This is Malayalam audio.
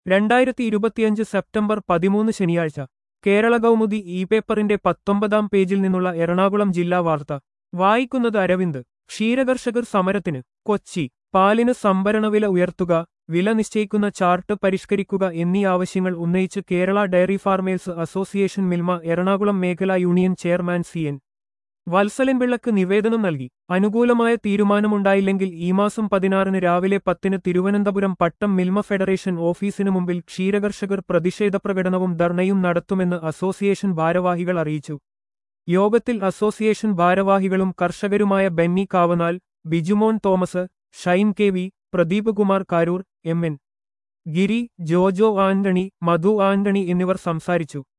രണ്ടായിരത്തി ഇരുപത്തിയഞ്ച് സെപ്റ്റംബർ പതിമൂന്ന് ശനിയാഴ്ച കേരള കൗമുദി ഇ പേപ്പറിന്റെ പത്തൊമ്പതാം പേജിൽ നിന്നുള്ള എറണാകുളം ജില്ലാ വാർത്ത വായിക്കുന്നത് അരവിന്ദ് ക്ഷീരകർഷകർ സമരത്തിന് കൊച്ചി പാലിന് സംഭരണവില ഉയർത്തുക വില നിശ്ചയിക്കുന്ന ചാർട്ട് പരിഷ്കരിക്കുക എന്നീ ആവശ്യങ്ങൾ ഉന്നയിച്ച് Kerala dairy farmers association Milma Ernakulam മേഖലാ union chairman C N Valsalan പിള്ളക്ക് നിവേദനം നൽകി അനുകൂലമായ തീരുമാനമുണ്ടായില്ലെങ്കിൽ ഈ മാസം പതിനാറിന് രാവിലെ പത്തിന് തിരുവനന്തപുരം പട്ടം മിൽമ ഫെഡറേഷൻ ഓഫീസിനു മുമ്പിൽ ക്ഷീരകർഷകർ പ്രതിഷേധ പ്രകടനവും ധർണയും നടത്തുമെന്ന് അസോസിയേഷൻ ഭാരവാഹികൾ അറിയിച്ചു യോഗത്തിൽ അസോസിയേഷൻ ഭാരവാഹികളും കർഷകരുമായ Benny Kavanal Bijumon Thomas Shine K V Pradeep Kumar Karoor M N Giri Jojo Antony Madhu Antony എന്നിവർ സംസാരിച്ചു